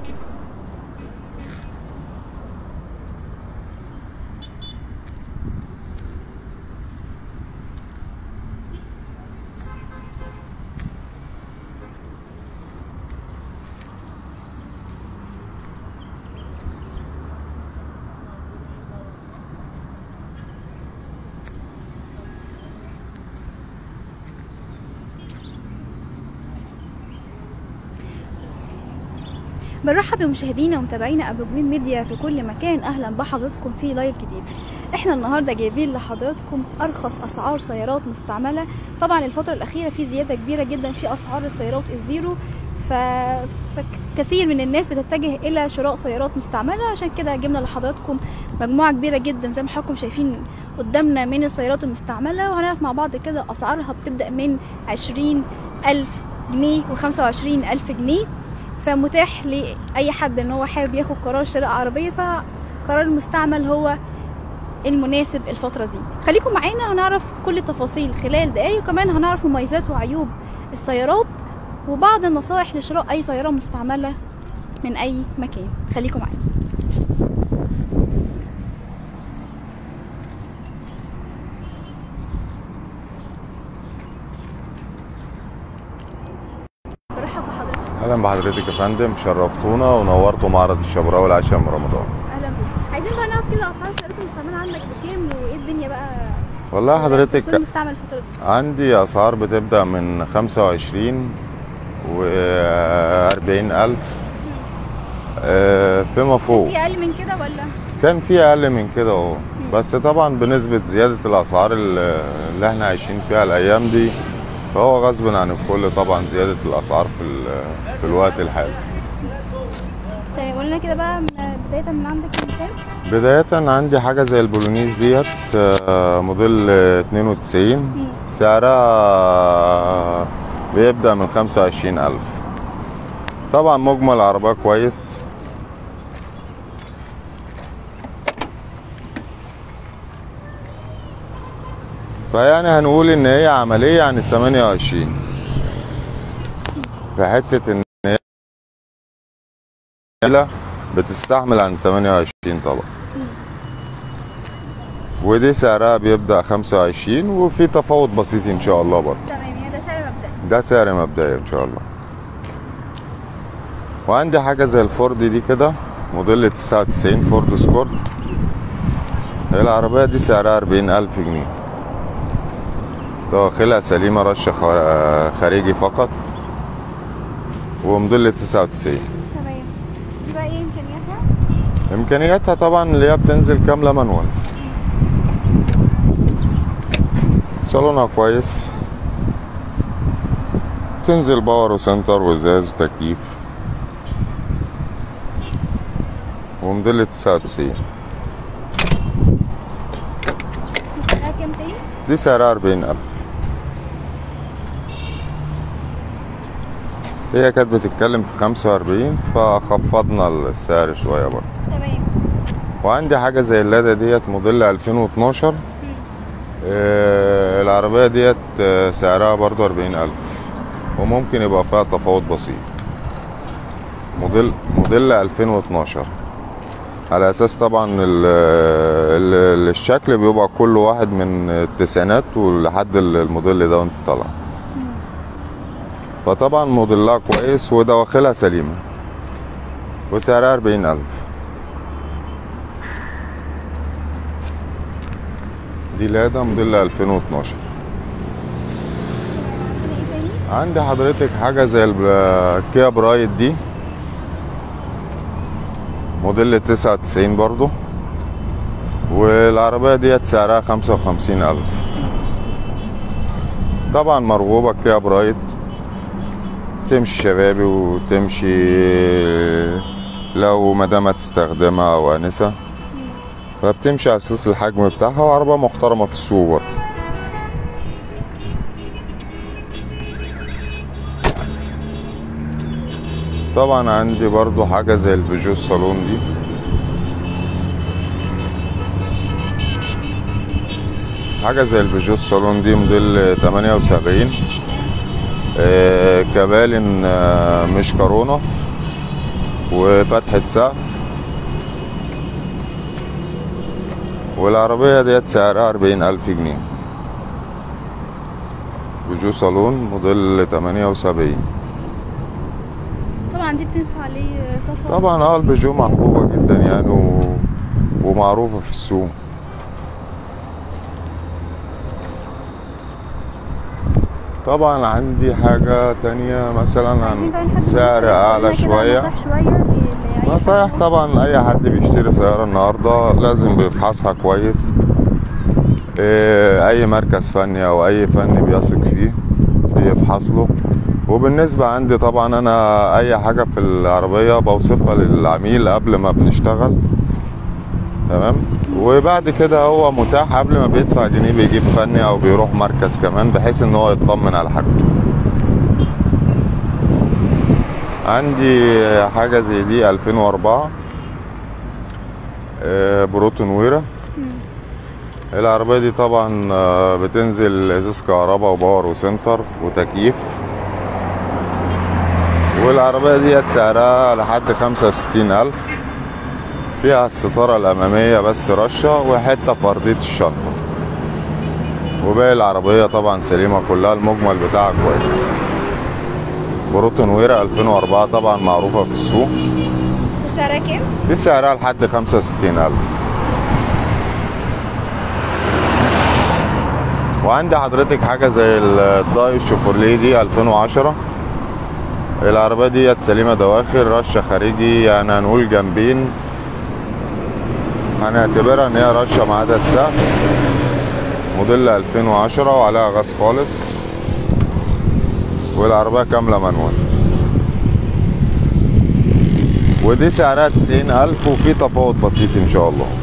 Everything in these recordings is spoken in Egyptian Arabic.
بنرحب بمشاهدينا ومتابعينا ابو جوين ميديا في كل مكان اهلا بحضراتكم في لايف جديد احنا النهارده جايبين لحضراتكم ارخص اسعار سيارات مستعمله طبعا الفتره الاخيره في زياده كبيره جدا في اسعار السيارات الزيرو ف... فكثير من الناس بتتجه الى شراء سيارات مستعمله عشان كده جبنا لحضراتكم مجموعه كبيره جدا زي ما حضراتكم شايفين قدامنا من السيارات المستعمله وهنعرف مع بعض كده اسعارها بتبدا من عشرين الف جنيه وخمسة وعشرين الف جنيه فمتاح لاي حد ان هو حابب ياخد قرار شراء عربيه فقرار المستعمل هو المناسب الفتره دي خليكم معانا هنعرف كل التفاصيل خلال دقايق وكمان هنعرف مميزات وعيوب السيارات وبعض النصائح لشراء اي سياره مستعمله من اي مكان خليكم معانا برحب بحضرتك اهلا بحضرتك يا فندم شرفتونا ونورتوا معرض الشبراوي العاشر من رمضان اهلا بك عايزين بقى نعرف كده اسعار السيارات المستعمله عندك بكام وايه الدني بقى والله السوق حضرتك المستعمل الفتره دي عندي اسعار بتبدا من 25 و 40 الف آه، فيما فوق في اقل من كده ولا كان في اقل من كده اهو بس طبعا بنسبه زياده الاسعار ال- اللي احنا عايشين فيها الايام دي فهو غصب عن الكل طبعا زياده الاسعار في ال- في الوقت الحالي طيب قول لنا كده بقى من بدايه من عندك من كام بداية عندي حاجة زي البولونيز ديت آه، موديل 92 سعرها بيبدأ من 25 ألف طبعا مجمل العربية كويس فيعني هنقول ان هي عملية عن ال 28 في حتة ان هي بتستحمل عن 28 طبعا ودي سعرها بيبدأ 25 وفي تفاوت بسيط ان شاء الله برضه تمام يعني ده سعر مبدئي ده سعر مبدئي ان شاء الله وعندي حاجة زي الفورد دي كده موديل 99 فورد سكورت هي العربية دي سعرها 40 ألف جنيه داخلها سليمة رشة خ- خارجي فقط وموديل 99 تمام دي بقى ايه امكانياتها امكانياتها طبعا اللي هي بتنزل كامله مانوال صالونها كويس تنزل باور وسنتر وازاز وتكييف وموديل 99 دي سعرها كام تاني دي سعرها 40000 هي كانت بتتكلم في 45 فخفضنا السعر شويه برضه تمام وعندي حاجة زي اللادا ديت موديل 2012 آه، العربية ديت آه، سعرها برضو 40 ألف وممكن يبقى فيها تفاوت بسيط موديل موديل 2012 على أساس طبعا ال ال الشكل بيبقى كل واحد من التسعينات ولحد الموديل ده وانت طالع فطبعا موديلها كويس ودواخلها سليمة وسعرها 40 ألف دي لادا موديل 2012 كده ايه تاني عندي حضرتك حاجة زي الكيا برايد دي موديل 99 برضو والعربية ديت سعرها 55 ألف طبعا مرغوبة كيا برايد تمشي شبابي وتمشي لو مدام تستخدمها أو أنسة فبتمشي على أساس الحجم بتاعها وعربية محترمة في السوق برضه طبعا عندي برضو حاجة زي البيجو الصالون دي حاجة زي البيجو الصالون دي موديل 78 آه، كبالن آه، مش كورونا وفتحة سقف والعربية ديت سعرها أربعين ألف جنيه بيجو صالون موديل تمانية وسبعين طبعا دي بتنفع ليه سفر طبعا اه البيجو محبوبة جدا يعني و... ومعروفة في السوق طبعا عندي حاجة تانية مثلا عايزين بقى عن نحدد سعر مثلاً أعلى قلنا كده شوية نصايح شوية ل- لأي نصايح حد. طبعا اي حد بيشتري سيارة النهاردة لازم بيفحصها كويس إيه، اي مركز فني او اي فني بيثق فيه بيفحص له وبالنسبة عندي طبعا انا اي حاجة في العربية بوصفها للعميل قبل ما بنشتغل تمام وبعد كده هو متاح قبل ما بيدفع جنيه بيجيب فني او بيروح مركز كمان بحيث ان هو يطمن على حاجته عندي حاجة زي دي 2004 آه، بروتون ويرا العربية دي طبعا آه، بتنزل ازاز كهرباء وباور وسنتر وتكييف والعربية دي سعرها لحد خمسة وستين ألف فيها الستارة الأمامية بس رشة وحتة في أرضية الشنطة وباقي العربية طبعا سليمة كلها المجمل بتاعها كويس بروتون ويرا 2004 طبعا معروفة في السوق سعرها كام؟ دي سعرها لحد 65 ألف وعندي حضرتك حاجة زي الداي شوفورليه دي 2010 العربية ديت سليمة دواخل رشة خارجي يعني هنقول جنبين هنعتبرها ان هي رشة ما عدا السقف موديل 2010 وعليها غاز خالص والعربية كاملة مانوال ودي سعرها 90000 وفي تفاوض بسيط ان شاء الله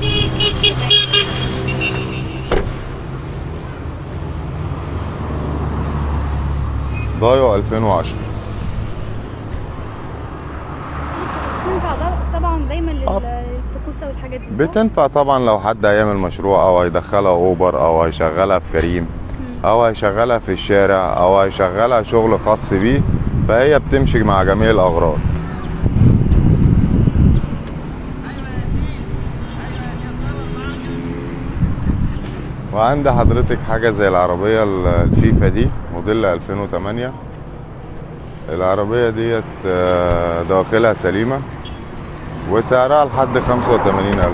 دايو 2010 تنفع ده- طبعا دايما آه. للطقوسة والحاجات دي صح؟ بتنفع طبعا لو حد هيعمل مشروع او هيدخلها اوبر او هيشغلها في كريم او هيشغلها في الشارع او هيشغلها شغل خاص بيه فهي بتمشي مع جميع الاغراض وعندي حضرتك حاجة زي العربية ال- الفيفا دي موديل 2008 العربية ديت آه، دواخلها سليمة وسعرها لحد 85 ألف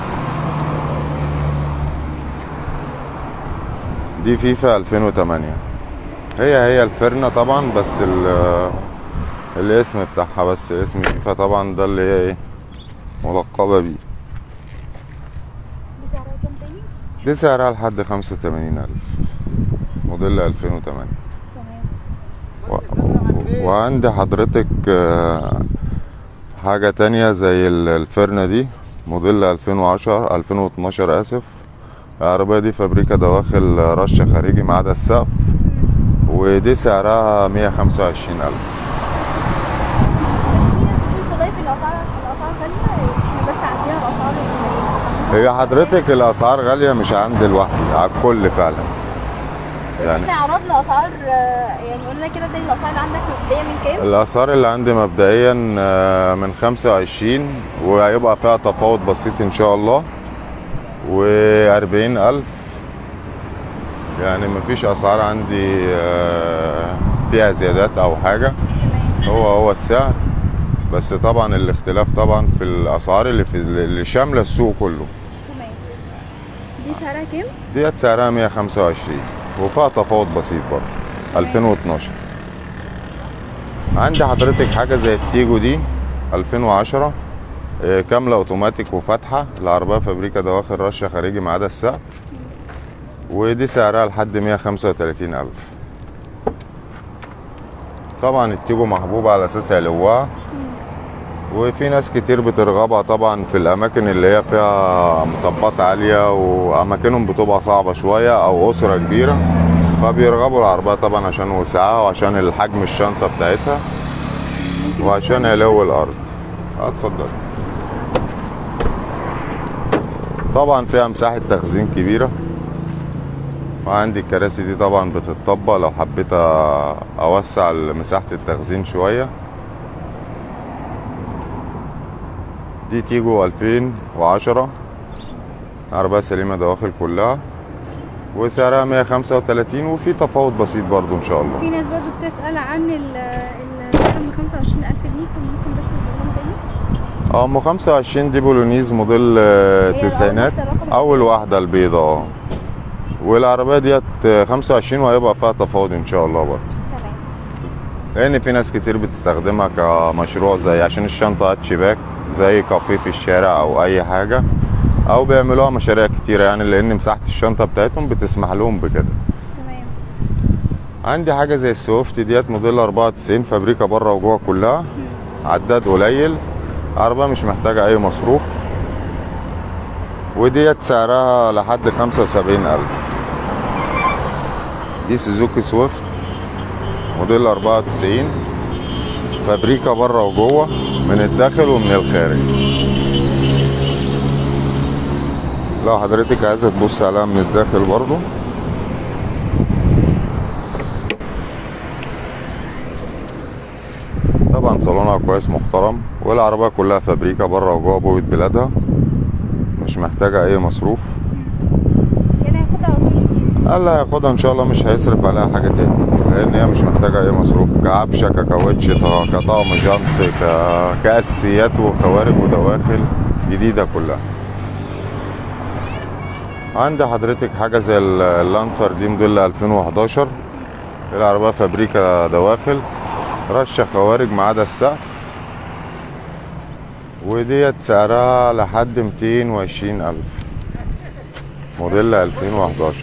دي فيفا 2008 هي هي الفرنة طبعا بس ال- الاسم بتاعها بس اسم فيفا طبعا ده اللي هي ايه ملقبة بيه دي سعرها كام تاني؟ دي سعرها لحد 85 ألف موديل 2008 تمام و... وعندي حضرتك آه، حاجة تانية زي ال- الفرنة دي موديل 2010 2012 آسف العربية دي فابريكا دواخل رشة خارجي ما عدا السقف ودي سعرها 125 ألف بس في ناس بتقول في ضيف الاسعار الاسعار غاليه احنا بس عندنا الاسعار القليله هي حضرتك الأسعار غالية مش عند لوحدي على الكل فعلا يعني احنا عرضنا اسعار آه، يعني قلنا كده ده الاسعار اللي عندك مبدئيا من كام؟ الأسعار اللي عندي مبدئيا آه، من 25 وهيبقى فيها تفاوض بسيط إن شاء الله و40 ألف يعني مفيش أسعار عندي آه، فيها زيادات أو حاجة تمام هو هو السعر بس طبعا الاختلاف طبعا في الأسعار اللي في اللي شاملة السوق كله تمام دي سعرها كام؟ ديت سعرها 125 وفيها تفاوض بسيط برضه 2012 عندي حضرتك حاجة زي التيجو دي 2010 آه، كاملة اوتوماتيك وفاتحة العربية فابريكا دواخل رشة خارجي ما عدا السقف ودي سعرها لحد 135 ألف طبعا التيجو محبوبة على أساس علوها وفي ناس كتير بترغبها طبعا في الأماكن اللي هي فيها مطبات عالية وأماكنهم بتبقى صعبة شوية أو أسرة كبيرة فبيرغبوا العربية طبعا عشان وسعها وعشان الحجم الشنطة بتاعتها وعشان علو الأرض اتفضل طبعا فيها مساحة تخزين كبيرة وعندي الكراسي دي طبعا بتتطبق لو حبيت أ- أوسع مساحة التخزين شوية دي تيجو 2010 عربية سليمة دواخل كلها وسعرها 135 وفي تفاوض بسيط برضو ان شاء الله في ناس برضو بتسأل عن ال الرقم 25000 جنيه فممكن بس نقولهم تاني اه ام 25 دي بولونيز موديل آه، التسعينات واحدة رقم اول واحدة البيضة اه والعربية ديت آه، 25 وهيبقى فيها تفاوض ان شاء الله برضو تمام لان في ناس كتير بتستخدمها كمشروع زي عشان الشنطة هاتشباك زي كافيه في الشارع او اي حاجة او بيعملوها مشاريع كتيرة يعني لان مساحة الشنطة بتاعتهم بتسمح لهم بكده تمام عندي حاجة زي السويفت ديت موديل 94 فابريكا بره وجوه كلها عداد قليل عربية مش محتاجة أي مصروف وديت سعرها لحد خمسة وسبعين ألف دي سوزوكي سويفت موديل أربعة وتسعين فابريكا بره وجوه من الداخل ومن الخارج لو حضرتك عايزة تبص عليها من الداخل برضو طبعا صالونها كويس محترم والعربية كلها فابريكا بره وجوه بوية بلادها مش محتاجة أي مصروف يعني هاخدها على طول قال هياخدها إن شاء الله مش هيصرف عليها حاجة تاني لأن هي مش محتاجة أي مصروف كعفشة ككاوتش طا- كطقم جنط ك- كأساسيات وخوارج ودواخل جديدة كلها عندي حضرتك حاجة زي ال- اللانسر دي موديل 2011 العربية فابريكا دواخل رشة خوارج ما عدا السقف وديت سعرها لحد 220 ألف موديل 2011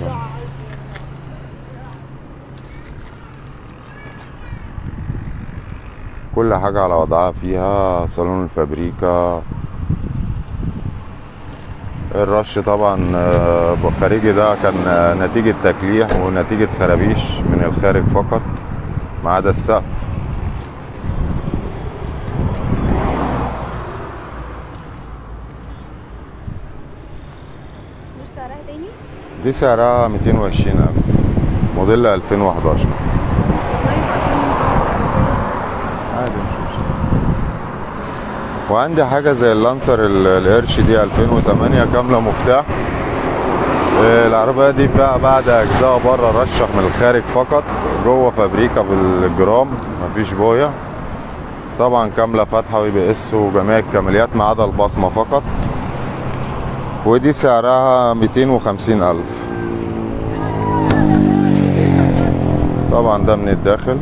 كل حاجة على وضعها فيها صالون الفابريكا الرش طبعا آه، خارجي ده كان آه، نتيجة تكليح ونتيجة خرابيش من الخارج فقط ما عدا السقف مش سعرها تاني دي سعرها 220 ألف موديل 2011 لايف عشان عادي مش مشكلة وعندي حاجة زي اللانسر ال- القرش دي 2008 كاملة مفتاح آه، العربية دي فيها بعد أجزاء بره رشح من الخارج فقط جوه فابريكا بالجرام مفيش بوية طبعا كاملة فاتحة وي بي اس وجميع الكماليات ما عدا البصمة فقط ودي سعرها 250 ألف طبعا ده من الداخل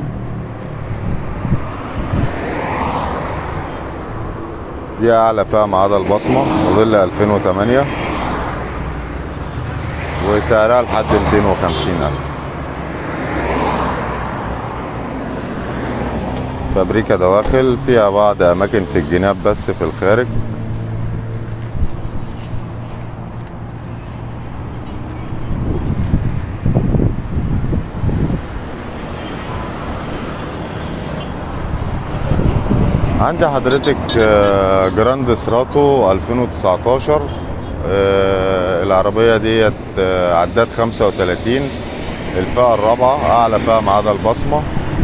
دي اعلى فئه ما عدا البصمه موديل 2008 وسعرها لحد 250 الف فابريكا دواخل فيها بعض اماكن في الجناب بس في الخارج عندي حضرتك آه، جراند سراتو 2019 آه، العربية ديت آه، عداد 35 الفئة الرابعة أعلى فئة ما عدا البصمة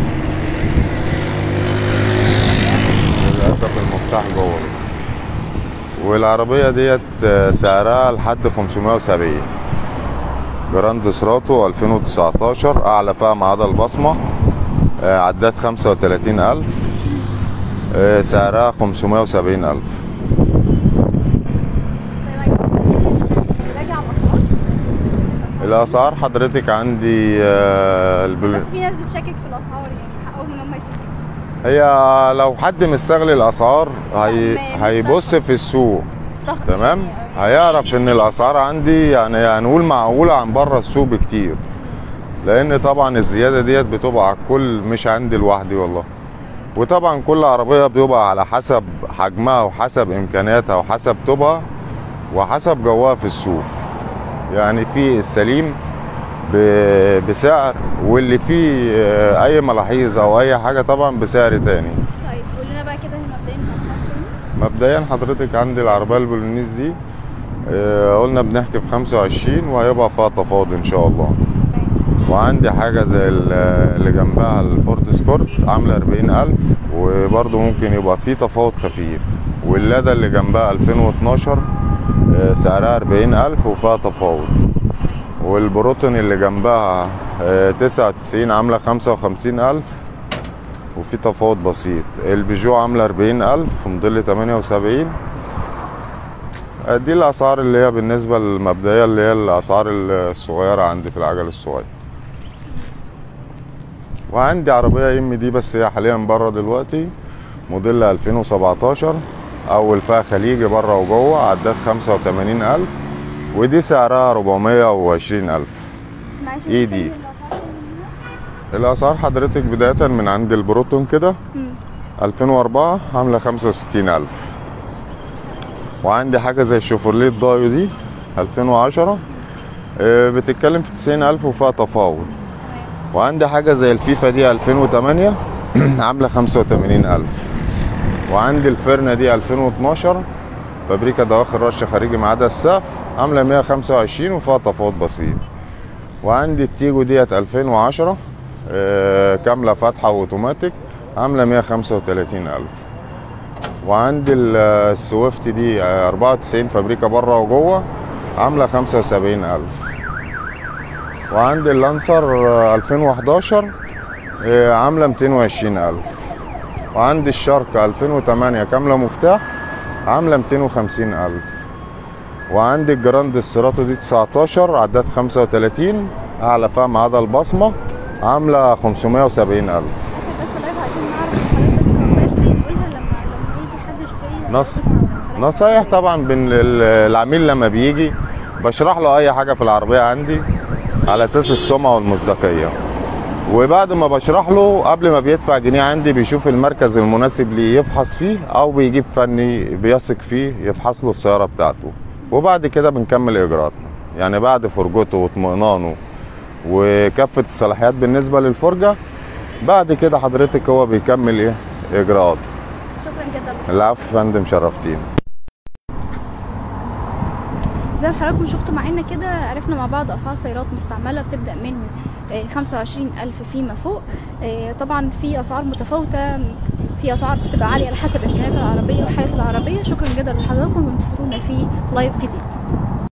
للأسف المفتاح جوه بس والعربية ديت آه، سعرها لحد 570 جراند سراتو 2019 أعلى فئة ما عدا البصمة آه، عداد 35 ألف آه، سعرها 570 ألف راجع مصر الأسعار حضرتك عندي آه، البل... بس في ناس بتشكك في الاسعار يعني حقهم ان هم يشككوا هي لو حد مستغل الأسعار هي... ما- هيبص في السوق مستخدم تمام يعني. هيعرف ان الاسعار عندي يعني هنقول معقوله عن بره السوق بكتير لان طبعا الزياده ديت بتبقى على الكل مش عندي لوحدي والله وطبعا كل عربيه بيبقى على حسب حجمها وحسب امكانياتها وحسب طوبها وحسب جوها في السوق يعني في السليم ب- بسعر واللي فيه آه، اي ملاحظ او اي حاجه طبعا بسعر تاني طيب قول لنا بقى كده مبدئيا هنحط مبدئيا حضرتك عندي العربية البولونيز دي آه، قلنا بنحكي في 25 وهيبقى فيها تفاوض ان شاء الله وعندي حاجة زي ال- اللي جنبها الفورد سكورت عاملة 40000 وبرضه ممكن يبقى فيه تفاوض خفيف واللادا اللي جنبها 2012 آه، سعرها 40000 وفيها تفاوض والبروتون اللي جنبها آه، 99 عاملة 55000 وفي تفاوض بسيط البيجو عاملة 40000 موديل 78 آه، دي الأسعار اللي هي بالنسبة المبدئية اللي هي الأسعار الصغيرة عندي في العجل الصغير وعندي عربية ام دي بس هي حاليا بره دلوقتي موديل 2017 اول فيها خليجي بره وجوه عدات 85000 ودي سعرها 420000 معلش إيه نتكلم دي؟ الأسعار منها. الاسعار حضرتك بداية من عند البروتون كده مم. 2004 عاملة 65000 وعندي حاجة زي الشيفروليه الدايو دي 2010 آه، بتتكلم في 90000 وفيها تفاوض وعندي حاجة زي الفيفا دي 2008 عاملة 85000 وعندي الفرنة دي 2012 فابريكا دواخل رش خارجي ما عدا السقف عاملة 125 وفيها تفاوض بسيط وعندي التيجو ديت 2010 آه، كاملة فاتحة واوتوماتيك عاملة 135000 وعندي ال- السويفت دي آه، 94 فابريكا بره وجوه عاملة 75000 وعندي اللانسر آه، 2011 آه، عاملة 220000 وعندي الشارك 2008 كاملة مفتاح عاملة 250000 وعندي الجراند السيراتو دي 19 عداد 35 أعلى فيها ما عدا البصمة عاملة 570000 بس لايف عايزين نعرف حضرتك بس نصايح دي نقولها لما لما يجي حد يشتري نص- تسمع من حضرتك. نصايح طبعا بين ال- العميل لما بيجي بشرح له اي حاجه في العربيه عندي على اساس السمعه والمصداقيه وبعد ما بشرح له قبل ما بيدفع جنيه عندي بيشوف المركز المناسب ليه يفحص فيه او بيجيب فني بيثق فيه يفحص له السياره بتاعته وبعد كده بنكمل اجراءاتنا يعني بعد فرجته واطمئنانه وكافه الصلاحيات بالنسبه للفرجه بعد كده حضرتك هو بيكمل ايه اجراءاته شكرا جدا العفو يا فندم شرفتينا زي ما حضراتكم شفتوا معانا كده عرفنا مع بعض اسعار سيارات مستعمله بتبدا من آه، 25000 فيما فوق آه، طبعا في اسعار متفاوته في اسعار بتبقى عاليه على حسب امكانيات العربيه وحاله العربيه شكرا جدا لحضراتكم وانتظرونا في لايف جديد